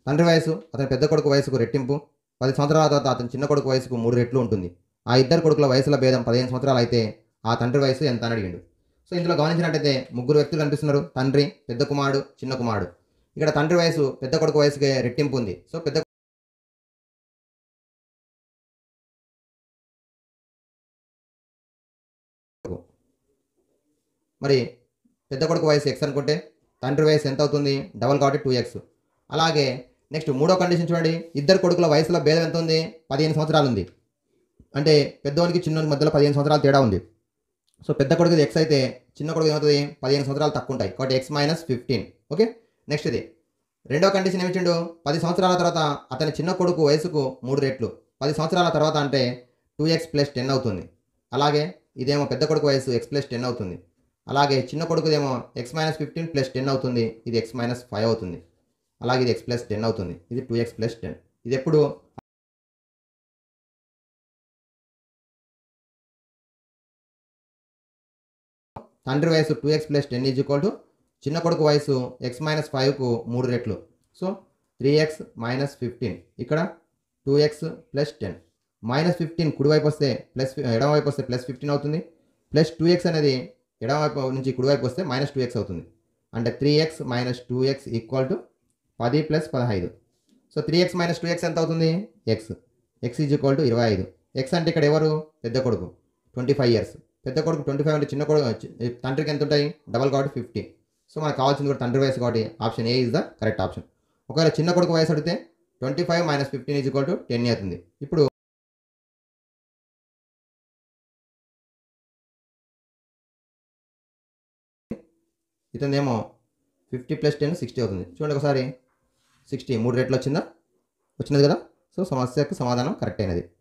తండ్రి వయసు అతని పెద్ద కొడుకు వయసుకు రెట్టింపు పది సంవత్సరాల తర్వాత అతని చిన్న కొడుకు వయసుకు మూడు రెట్లు ఉంటుంది ఆ ఇద్దరు కొడుకుల వయసుల భేదం పదిహేను సంవత్సరాలు అయితే ఆ తండ్రి వయసు ఎంత అని అడిగిండు సో ఇందులో గమనించినట్టయితే ముగ్గురు వ్యక్తులు కనిపిస్తున్నారు తండ్రి పెద్ద కుమారుడు చిన్న కుమారుడు ఇక్కడ తండ్రి వయసు పెద్ద కొడుకు వయసుకి రెట్టింపు ఉంది సో పెద్ద మరి పెద్ద కొడుకు వయసు ఎక్స్ అనుకుంటే తండ్రి వయసు ఎంత అవుతుంది డబల్ కాబట్టి టూ ఎక్స్ అలాగే నెక్స్ట్ మూడో కండిషన్ చూడండి ఇద్దరు కొడుకుల వయసులో భేదం ఎంత ఉంది పదిహేను సంవత్సరాలు ఉంది అంటే పెద్దవానికి చిన్నోనికి మధ్యలో పదిహేను సంవత్సరాలు తేడా ఉంది సో పెద్ద కొడుకుది ఎక్స్ అయితే చిన్న కొడుకు ఏమవుతుంది పదిహేను సంవత్సరాలు తక్కువ ఉంటాయి కాబట్టి X minus fifteen okay next ఇది రెండో కండిషన్ ఏమిచ్చిండు పది సంవత్సరాల తర్వాత అతని చిన్న కొడుకు వయసుకు మూడు రెట్లు పది సంవత్సరాల తర్వాత అంటే టూ ఎక్స్ ప్లస్ టెన్ అవుతుంది అలాగే ఇదేమో పెద్ద కొడుకు వయసు ఎక్స్ ప్లస్ టెన్ అవుతుంది అలాగే చిన్న కొడుకుదేమో X minus fifteen plus ten అవుతుంది ఇది ఎక్స్ మైనస్ ఫైవ్ అవుతుంది అలాగే ఇది ఎక్స్ ప్లస్ టెన్ అవుతుంది ఇది టూ ఎక్స్ ప్లస్ టెన్ ఇది ఎప్పుడు తండ్రి వయసు two X plus ten is equal to చిన్న కొడుకు వయసు ఎక్స్ మైనస్ ఫైవ్కు మూడు రెట్లు so three X minus fifteen ఇక్కడ two X plus ten minus fifteen కుడివైపు వస్తే ప్లస్ ఎడమవైపు వస్తే ప్లస్ ఫిఫ్టీన్ అవుతుంది ప్లస్ టూ ఎక్స్ అనేది ఎడమవైపు నుంచి కుడివైపు వస్తే మైనస్ టూ ఎక్స్ అవుతుంది అంటే three X minus two X equal to పది ప్లస్ పదహైదు so three X minus two X ఎంత అవుతుంది X X is equal to ఇరవై ఐదు ఎక్స్ అంటే ఇక్కడ ఎవరు పెద్ద కొడుకు ట్వంటీ ఫైవ్ ఇయర్స్ పెద్ద కొడుకు ట్వంటీ ఫైవ్ అంటే చిన్న కొడుకు చి- తండ్రికి ఎంత ఉంటాయి డబల్ కాబట్టి ఫిఫ్టీ సో మనకు కావాల్సింది కూడా తండ్రి వయసు కాబట్టి option A is the correct option ఒకవేళ చిన్న కొడుకు వయసు అడిగితే twenty five minus fifteen is equal to ten అవుతుంది ఇప్పుడు ఇతనేమో ఫిఫ్టీ ప్లస్ టెన్ సిక్స్టీ అవుతుంది చూడండి ఒకసారి సిక్స్టీ మూడు రేట్లు వచ్చిందా వచ్చినది కదా సో సమస్యకు సమాధానం కరెక్ట్ అయినది